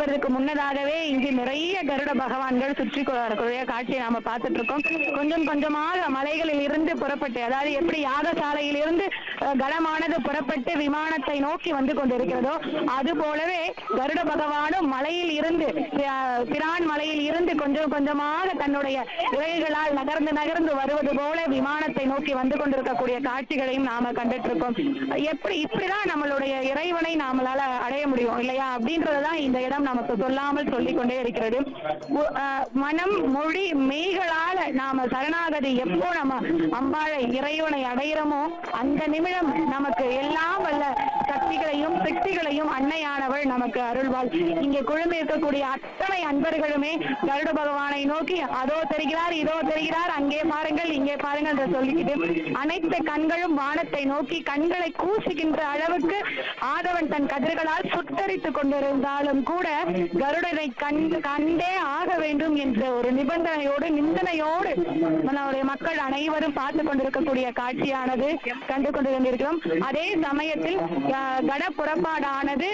வருவதற்கு முன்னதாகவே இங்கு நிறைய கருட பகவான்கள் சுற்றி கொ- வரக்கூடிய காட்சியை நாம பார்த்துட்டு இருக்கோம் கொஞ்சம் கொஞ்சமாக மலைகளில் இருந்து புறப்பட்டு அதாவது எப்படி யாகசாலையில் இருந்து அஹ், கனமானது புறப்பட்டு விமானத்தை நோக்கி வந்து கொண்டிருக்கிறதோ அது போலவே கருட பகவானும் மலையில் இருந்து அஹ், பிரான் மலையில் இருந்து கொஞ்சம் கொஞ்சமாக தன்னுடைய இறகுகளால் நகர்ந்து நகர்ந்து வருவது போல விமானத்தை நோக்கி வந்து கொண்டிருக்கக்கூடிய காட்சிகளையும் நாம கண்டுட்டு இருக்கோம் எப்படி இப்படிதான் நம்மளுடைய இறைவனை நாமளால அடைய முடியும் இல்லையா அப்படின்றதுதான் இந்த இடம் நமக்கு சொல்லாமல் சொல்லிக் கொண்டே இருக்கிறது உ- அஹ், மனம் மொழி மெய்களால நாம சரணாகதி எப்போ நம்ம அம்பாளை இறைவனை அடையிறோமோ அந்த நிமிடம் நமக்கு எல்லாம் வல்ல சக்திகளையும் சக்திகளையும் அன்னையானவள் நமக்கு அருள்வாள் இங்கே குழுமி இருக்கக்கூடிய அத்தனை அன்பர்களுமே கருட பகவானை நோக்கி அதோ தெரிகிறார் இதோ தெரிகிறார் அங்கே பாருங்கள் இங்கே பாருங்கள் என்று சொல்லிக்கிட்டு அனைத்து கண்களும் வானத்தை நோக்கி கண்களை கூசுகின்ற அளவுக்கு ஆதவன் தன் கதிர்களால் சுட்டரித்துக் கொண்டிருந்தாலும் கூட கருடனை கண்டு கண்டே ஆக வேண்டும் என்ற ஒரு நிபந்தனையோடு நிந்தனையோடு நம்மளுடைய மக்கள் அனைவரும் பார்த்து கொண்டிருக்கக்கூடிய காட்சியானது கண்டு கொண்டிருந்திருக்கிறோம் அதே சமயத்தில் அஹ், கட புறப்பாடானது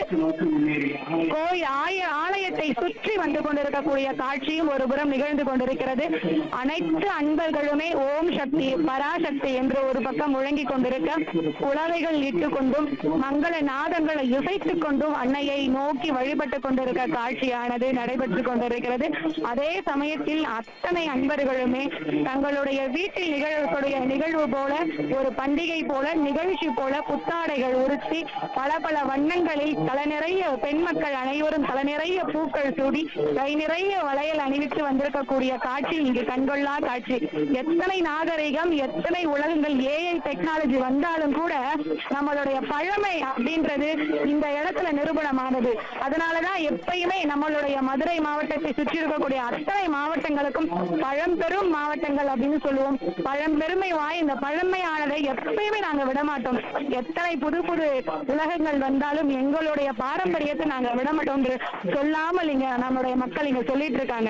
கோயில் ஆய ஆலயத்தை சுற்றி வந்து கொண்டிருக்கக்கூடிய காட்சியும் ஒரு புறம் நிகழ்ந்து கொண்டிருக்கிறது அனைத்து அன்பர்களுமே ஓம் சக்தி பராசக்தி என்று ஒரு பக்கம் முழங்கிக் கொண்டிருக்க உலகைகள் இட்டுக் கொண்டும் மங்கள நாதங்களை இசைத்துக் கொண்டும் அன்னையை நோக்கி வழிபட்டுக் கொண்டிருக்க காட்சியானது நடைபெற்றுக் கொண்டிருக்கிறது அதே சமயத்தில் அத்தனை அன்பர்களுமே தங்களுடைய வீட்டில் நிகழக்கூடிய நிகழ்வு போல ஒரு பண்டிகை போல நிகழ்ச்சி போல புத்தாடைகள் உடுத்தி பல பல வண்ணங்களில் தலை நிறைய பெண் மக்கள் அனைவரும் தலை நிறைய பூக்கள் சூடி கை நிறைய வளையல் அணிவித்து வந்திருக்கக்கூடிய காட்சி இங்கு கண்கொள்ளா காட்சி எத்தனை நாகரிகம் எத்தனை உலகங்கள் ஏஐ டெக்னாலஜி வந்தாலும் கூட நம்மளுடைய பழமை அப்படின்றது இந்த இடத்துல நிரூபணமானது அதனாலதான் எப்பயுமே நம்மளுடைய மதுரை மாவட்டத்தை சுற்றி இருக்கக்கூடிய அத்தனை மாவட்டங்களுக்கும் பழம்பெரும் மாவட்டங்கள் அப்படின்னு சொல்லுவோம் பழம்பெருமை வாய் இந்த பழமையானதை எப்பயுமே நாங்க விட மாட்டோம் எத்தனை புது புது உலகங்கள் வந்தாலும் எங்களுடைய பாரம்பரியத்தை நாங்க விட மாட்டோம் என்று சொல்லாமல் இங்க நம்மளுடைய மக்கள் இங்க சொல்லிட்டு இருக்காங்க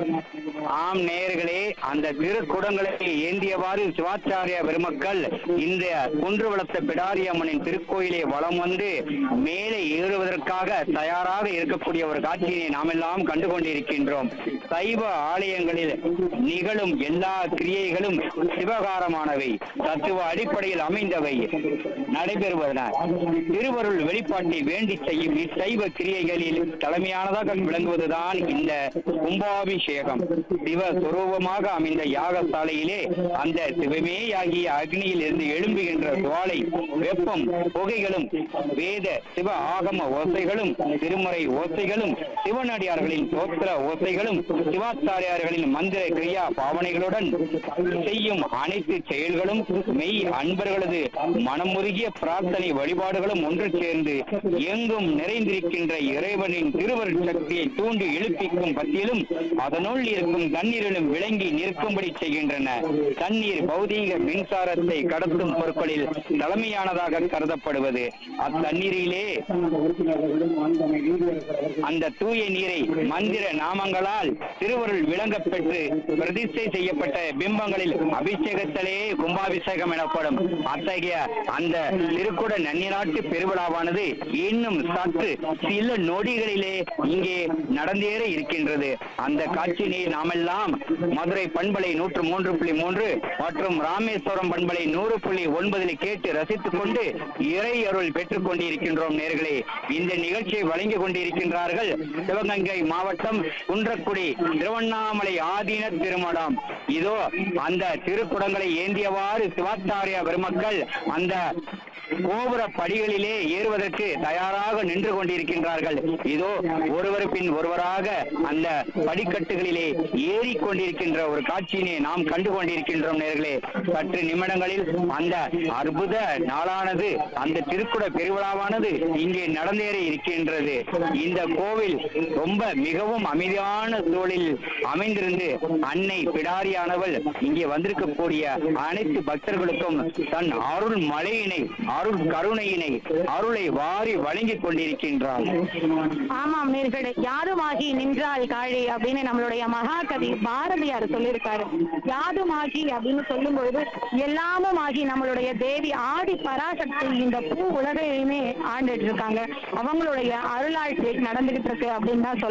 ஆம் நேயர்களே அந்த திருக்குடங்களை ஏந்தியவாறு சிவாச்சாரிய பெருமக்கள் இந்த குன்று வளர்த்த பிடாரி அம்மனின் திருக்கோயிலை வலம் வந்து மேலே ஏறுவதற்காக தயாராக இருக்கக்கூடிய ஒரு காட்சியினை நாமெல்லாம் கண்டு கொண்டிருக்கின்றோம் சைவ ஆலயங்களில் நிகழும் எல்லா கிரியைகளும் சிவகாரமானவை தத்துவ அடிப்படையில் அமைந்தவை நடைபெறுவதன திருவருள் வெளிப்பாட்டை வேண்டி செய்யும் இச்சைவ கிரியைகளில் தலைமையானதாக விளங்குவதுதான் இந்த கும்பாபிஷேகம் சிவ சுரூபமாக அமைந்த யாகசாலையிலே அந்த சிவமேயாகிய அக்னியில் இருந்து எழும்புகின்ற சுவாலை வெப்பம் புகைகளும் வேத சிவ ஆகம ஓசைகளும் திருமுறை ஓசைகளும் சிவனடியார்களின் தோத்திர ஓசைகளும் சிவாச்சாரியார்களின் மந்திர கிரியா பாவனைகளுடன் செய்யும் அனைத்து செயல்களும் மெய் அன்பர்களது மனமுருகிய பிரார்த்தனை வழிபாடுகளும் ஒன்று சேர்ந்து எங்கும் நிறைந்திருக்கின்ற இறைவனின் திருவருட் சக்தியை தூண்டி எழுப்பிக்கும் பத்தியிலும் அதனுள் இருக்கும் தண்ணீரிலும் விளங்கி நிற்கும்படி செய்கின்றன தண்ணீர் பௌதீக மின்சாரத்தை கடத்தும் பொருட்களில் தலைமையானதாக கருதப்படுவது அத்தண்ணீரிலே அந்த தூய நீரை மந்திர நாமங்களால் திருவருள் விளங்கப் பெற்று பிரதிஷ்டை செய்யப்பட்ட பிம்பங்களில் அபிஷேகத்திலே கும்பாபிஷேகம் எனப்படும் அத்தகைய அந்த திருக்குட நன்னிநாட்டு பெருவிழாவானது இன்னும் சற்று சில நொடிகளிலே இங்கே நடந்தேற இருக்கின்றது அந்த காட்சியினை நாமெல்லாம் மதுரை பண்பலை நூற்று மூன்று புள்ளி மூன்று மற்றும் ராமேஸ்வரம் பண்பலை நூறு புள்ளி ஒன்பதில் கேட்டு ரசித்துக் கொண்டு இறை அருள் பெற்றுக் கொண்டிருக்கின்றோம் நேர்களே இந்த நிகழ்ச்சியை வழங்கிக் கொண்டிருக்கின்றார்கள் சிவகங்கை மாவட்டம் குன்றக்குடி திருவண்ணாமலை ஆதீன திருமணம் இதோ அந்த திருக்குடங்களை ஏந்தியவாறு சிவாச்சாரிய பெருமக்கள் அந்த கோபுர படிகளிலே ஏறுவதற்கு தயாராக நின்று கொண்டிருக்கின்றார்கள் இதோ ஒருவர் பின் ஒருவராக அந்த படிக்கட்டுகளிலே ஏறி கொண்டிருக்கின்ற ஒரு காட்சியினை நாம் கண்டு கொண்டிருக்கின்றோம் நேர்களே சற்று நிமிடங்களில் அந்த அற்புத நாளானது அந்த திருக்குட பெருவிழாவானது இங்கே நடந்தேற இருக்கின்றது இந்த கோவில் ரொம்ப மிகவும் அமைதியான சூழலில் அமைந்திருந்து அன்னை பிடாரியானவள் இங்கே வந்திருக்கக்கூடிய அனைத்து பக்தர்களுக்கும் தன் அருள் மழையினை அருள் கருணையினை அருளை வாரி வழங்கிக் கொண்டிருக்கின்றாள் ஆமாம் நேர்களே யாதுமாகி நின்றால் காழி அப்படின்னு நம்மளுடைய மகாகவி பாரதியார் சொல்லியிருக்காரு யாதுமாகி அப்படின்னு சொல்லும் பொழுது எல்லாமும் ஆகி நம்மளுடைய தேவி ஆதி பராசக்தி இந்த பூ உலகையுமே ஆண்டுட்டு இருக்காங்க அவங்களுடைய அருளாட்சி நடந்துகிட்டு இருக்கு அப்படின்னு தான் சொல்ல